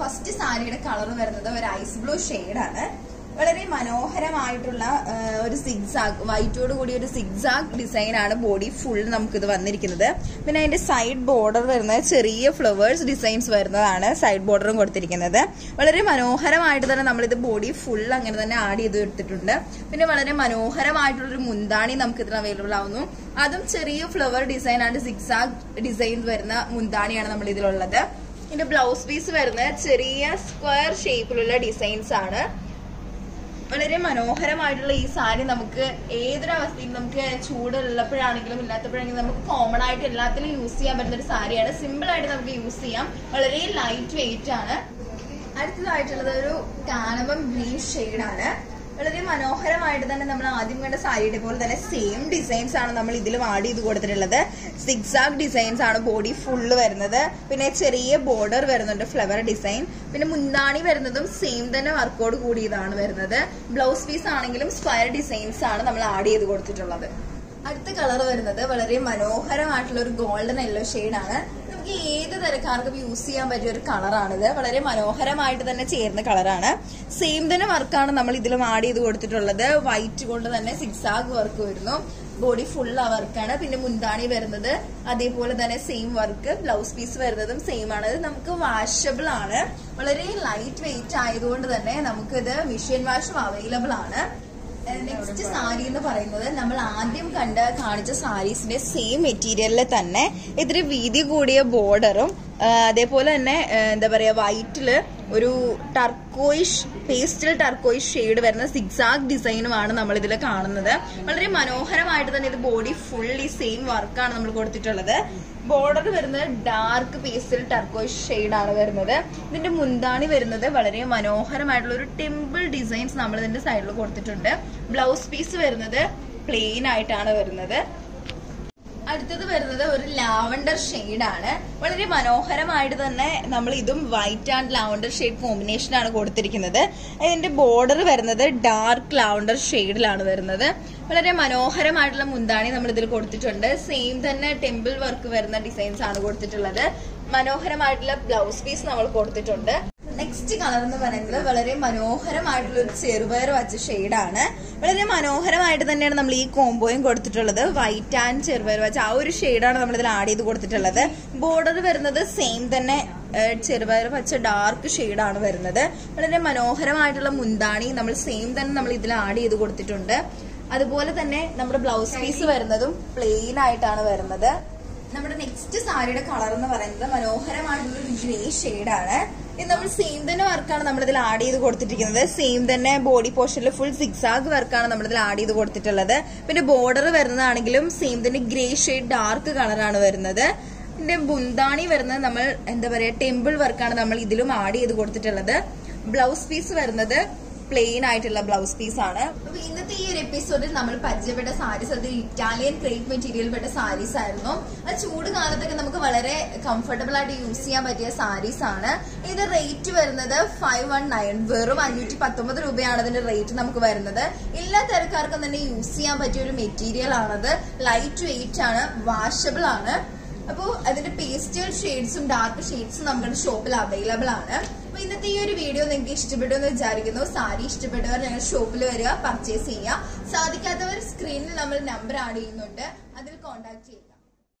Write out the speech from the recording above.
first സാരിയുടെ colour വരുന്നത് ഒരു ഐസ് ബ്ലൂ ആണ് വളരെ മനോഹരമായിട്ടുള്ള ആ, ഒരു സിഗ്സാഗ് വൈറ്റോട് കൂടി ഒരു സിഗ്സാഗ് ഡിസൈൻ ആണ് ബോഡി ഫുൾ നമുക്കിത് വന്നിരിക്കുന്നത് പിന്നെ അതിന്റെ സൈഡ് ബോർഡർ വരുന്നത് ചെറിയ ഫ്ലവേഴ്സ് ഡിസൈൻസ് വരുന്നതാണ് സൈഡ് ബോർഡറും കൊടുത്തിരിക്കുന്നത് വളരെ മനോഹരമായിട്ട് തന്നെ നമ്മളിത് ബോഡി ഫുൾ അങ്ങനെ തന്നെ ആഡ് ചെയ്ത് എടുത്തിട്ടുണ്ട് പിന്നെ വളരെ മനോഹരമായിട്ടുള്ള ഒരു മുന്താണി നമുക്ക് ഇതിന് അവൈലബിൾ ആവുന്നു അതും ചെറിയ ഫ്ലവർ ഡിസൈൻ ആണ് സിഗ്സാഗ് ഡിസൈൻ വരുന്ന മുന്താണിയാണ് നമ്മൾ ഇതിലുള്ളത് ഇതിന്റെ ബ്ലൗസ് പീസ് വരുന്നത് ചെറിയ സ്ക്വയർ ഷേപ്പിലുള്ള ഡിസൈൻസ് ആണ് വളരെ മനോഹരമായിട്ടുള്ള ഈ സാരി നമുക്ക് ഏതൊരവസ്ഥയിലും നമുക്ക് ചൂടുള്ളപ്പോഴാണെങ്കിലും ഇല്ലാത്തപ്പോഴാണെങ്കിലും നമുക്ക് കോമൺ ആയിട്ട് എല്ലാത്തിലും യൂസ് ചെയ്യാൻ പറ്റുന്ന ഒരു സാരിയാണ് സിമ്പിൾ ആയിട്ട് നമുക്ക് യൂസ് ചെയ്യാം വളരെ ലൈറ്റ് വെയിറ്റ് ആണ് അടുത്തതായിട്ടുള്ളത് ഒരു കാനമം ഗ്രീൻ ആണ് വളരെ മനോഹരമായിട്ട് തന്നെ നമ്മൾ ആദ്യം കണ്ട സാരിയുടെ പോലെ തന്നെ സെയിം ഡിസൈൻസ് ആണ് നമ്മൾ ഇതിലും ആഡ് ചെയ്ത് കൊടുത്തിട്ടുള്ളത് സിക്സാഗ് ഡിസൈൻസ് ആണ് ബോഡി ഫുള്ള് വരുന്നത് പിന്നെ ചെറിയ ബോർഡർ വരുന്നുണ്ട് ഫ്ലവർ ഡിസൈൻ പിന്നെ മുന്താണി വരുന്നതും സെയിം തന്നെ വർക്കോട് കൂടിയതാണ് വരുന്നത് ബ്ലൗസ് പീസ് ആണെങ്കിലും സ്ക്വയർ ഡിസൈൻസ് ആണ് നമ്മൾ ആഡ് ചെയ്ത് കൊടുത്തിട്ടുള്ളത് അടുത്ത കളർ വരുന്നത് വളരെ മനോഹരമായിട്ടുള്ള ഒരു ഗോൾഡൻ യെല്ലോ ആണ് നമുക്ക് ഏത് തരക്കാർക്കും യൂസ് ചെയ്യാൻ പറ്റിയ ഒരു കളറാണിത് വളരെ മനോഹരമായിട്ട് തന്നെ ചേരുന്ന കളറാണ് സെയിം തന്നെ വർക്കാണ് നമ്മൾ ഇതിലും ആഡ് ചെയ്ത് കൊടുത്തിട്ടുള്ളത് വൈറ്റ് കൊണ്ട് തന്നെ സിക്സാഗ് വർക്ക് വരുന്നു ബോഡി ഫുൾ ആ വർക്കാണ് പിന്നെ മുന്താണി വരുന്നത് അതേപോലെ തന്നെ സെയിം വർക്ക് ബ്ലൗസ് പീസ് വരുന്നതും സെയിം ആണ് ഇത് നമുക്ക് വാഷബിൾ ആണ് വളരെ ലൈറ്റ് വെയിറ്റ് ആയതുകൊണ്ട് തന്നെ നമുക്കിത് മെഷീൻ വാഷും അവൈലബിൾ ആണ് നെക്സ്റ്റ് സാരി എന്ന് പറയുന്നത് നമ്മൾ ആദ്യം കണ്ട കാണിച്ച സാരീസിന്റെ സെയിം മെറ്റീരിയലിൽ തന്നെ ഇത്തിരി വീതി കൂടിയ ബോർഡറും അതേപോലെ തന്നെ ആ, എന്താ പറയാ വൈറ്റില് ഒരു ടർക്കോയിഷ് പേസ്റ്റൽ ടർക്കോയിഷ് ഷെയ്ഡ് വരുന്ന സിക്സാഗ് ഡിസൈനുമാണ് നമ്മൾ ഇതിൽ കാണുന്നത് വളരെ മനോഹരമായിട്ട് തന്നെ ഇത് ബോഡി ഫുള്ളി സെയിം വർക്കാണ് നമ്മൾ കൊടുത്തിട്ടുള്ളത് ബോർഡർ വരുന്നത് ഡാർക്ക് പേസ്റ്റൽ ടർക്കോയിഷ് ആണ് വരുന്നത് ഇതിന്റെ മുന്താണി വരുന്നത് വളരെ മനോഹരമായിട്ടുള്ള ഒരു ടെമ്പിൾ ഡിസൈൻസ് നമ്മൾ ഇതിന്റെ സൈഡിൽ കൊടുത്തിട്ടുണ്ട് ബ്ലൗസ് പീസ് വരുന്നത് പ്ലെയിൻ ആയിട്ടാണ് വരുന്നത് അടുത്തത് വരുന്നത് ഒരു ലാവണ്ടർ ആണ് വളരെ മനോഹരമായിട്ട് തന്നെ നമ്മൾ ഇതും white and lavender shade combination ആണ് കൊടുത്തിരിക്കുന്നത് ഇതിന്റെ ബോർഡർ വരുന്നത് ഡാർക്ക് ലാവണ്ടർ ഷെയ്ഡിലാണ് വരുന്നത് വളരെ മനോഹരമായിട്ടുള്ള മുന്താണി നമ്മൾ ഇതിൽ കൊടുത്തിട്ടുണ്ട് സെയിം തന്നെ ടെമ്പിൾ വർക്ക് വരുന്ന ഡിസൈൻസ് ആണ് കൊടുത്തിട്ടുള്ളത് മനോഹരമായിട്ടുള്ള ബ്ലൗസ് പീസ് നമ്മൾ കൊടുത്തിട്ടുണ്ട് നെക്സ്റ്റ് കളർ എന്ന് പറയുന്നത് വളരെ മനോഹരമായിട്ടുള്ള ഒരു ചെറുപയർ വച്ച ഷെയ്ഡാണ് വളരെ മനോഹരമായിട്ട് തന്നെയാണ് നമ്മൾ ഈ കോംബോയും കൊടുത്തിട്ടുള്ളത് വൈറ്റ് ആൻഡ് ചെറുപയർ വച്ച ആ ഒരു ഷെയ്ഡാണ് നമ്മൾ ഇതിൽ ആഡ് ചെയ്ത് കൊടുത്തിട്ടുള്ളത് ബോർഡർ വരുന്നത് സെയിം തന്നെ ഏഹ്, ചെറുപയർ പച്ച ഡാർക്ക് ഷെയ്ഡാണ് വരുന്നത് വളരെ മനോഹരമായിട്ടുള്ള മുന്താണി നമ്മൾ സെയിം തന്നെ നമ്മൾ ഇതിൽ ആഡ് ചെയ്ത് കൊടുത്തിട്ടുണ്ട് അതുപോലെ തന്നെ നമ്മുടെ ബ്ലൗസ് പീസ് വരുന്നതും പ്ലെയിൻ ആയിട്ടാണ് വരുന്നത് നമ്മുടെ നെക്സ്റ്റ് സാരിയുടെ കളർ എന്ന് പറയുന്നത് മനോഹരമായിട്ടുള്ള ഒരു ഗ്രേ ആണ് ഇത് നമ്മൾ സെയിം തന്നെ വർക്കാണ് നമ്മൾ ഇതിൽ ആഡ് ചെയ്ത് കൊടുത്തിരിക്കുന്നത് സെയിം തന്നെ ബോഡി പോർഷനിൽ ഫുൾ സിക്സാഗ് വർക്കാണ് നമ്മൾ ഇതിൽ ആഡ് ചെയ്ത് കൊടുത്തിട്ടുള്ളത് പിന്നെ ബോർഡർ വരുന്നതാണെങ്കിലും സെയിം തന്നെ ഗ്രേ ഷെയ്ഡ് ഡാർക്ക് കളറാണ് വരുന്നത് ഇതിന്റെ ബുന്താണി വരുന്നത് നമ്മൾ എന്താ പറയാ ടെമ്പിൾ വർക്കാണ് നമ്മൾ ഇതിലും ആഡ് ചെയ്ത് കൊടുത്തിട്ടുള്ളത് ബ്ലൗസ് പീസ് വരുന്നത് പ്ലെയിൻ ആയിട്ടുള്ള ബ്ലൗസ് പീസ് ആണ് അപ്പൊ ഇന്നത്തെ ഈ ഒരു എപ്പിസോഡിൽ നമ്മൾ പരിചയപ്പെട്ട സാരീസ് അത് ഇറ്റാലിയൻ ക്രേപ്പ് മെറ്റീരിയൽ പെട്ട സാരീസ് ആയിരുന്നു അത് ചൂട് കാലത്തൊക്കെ നമുക്ക് വളരെ കംഫർട്ടബിൾ ആയിട്ട് യൂസ് ചെയ്യാൻ പറ്റിയ സാരീസ് ആണ് ഇത് റേറ്റ് വരുന്നത് ഫൈവ് വൺ നയൻ വെറും അഞ്ഞൂറ്റി പത്തൊമ്പത് രൂപയാണ് ഇതിന്റെ റേറ്റ് നമുക്ക് വരുന്നത് എല്ലാ തരക്കാർക്കും തന്നെ യൂസ് ചെയ്യാൻ പറ്റിയ ഒരു മെറ്റീരിയൽ ആണത് ലൈറ്റ് വെയിറ്റ് ആണ് വാഷബിൾ ആണ് അപ്പോൾ അതിന്റെ പേസ്റ്റൽ ഷെയ്ഡ്സും ഡാർക്ക് ഷെയ്ഡ്സും നമ്മുടെ ഷോപ്പിൽ അവൈലബിൾ ആണ് അപ്പൊ ഇന്നത്തെ ഈ ഒരു വീഡിയോ നിങ്ങൾക്ക് ഇഷ്ടപ്പെട്ടു എന്ന് വിചാരിക്കുന്നു സാരി ഇഷ്ടപ്പെട്ടവർ ഞങ്ങൾ ഷോപ്പിൽ വരിക പർച്ചേസ് ചെയ്യുക സാധിക്കാത്തവർ സ്ക്രീനിൽ നമ്മൾ നമ്പർ ആഡ് ചെയ്യുന്നുണ്ട് അതിൽ കോൺടാക്ട് ചെയ്യും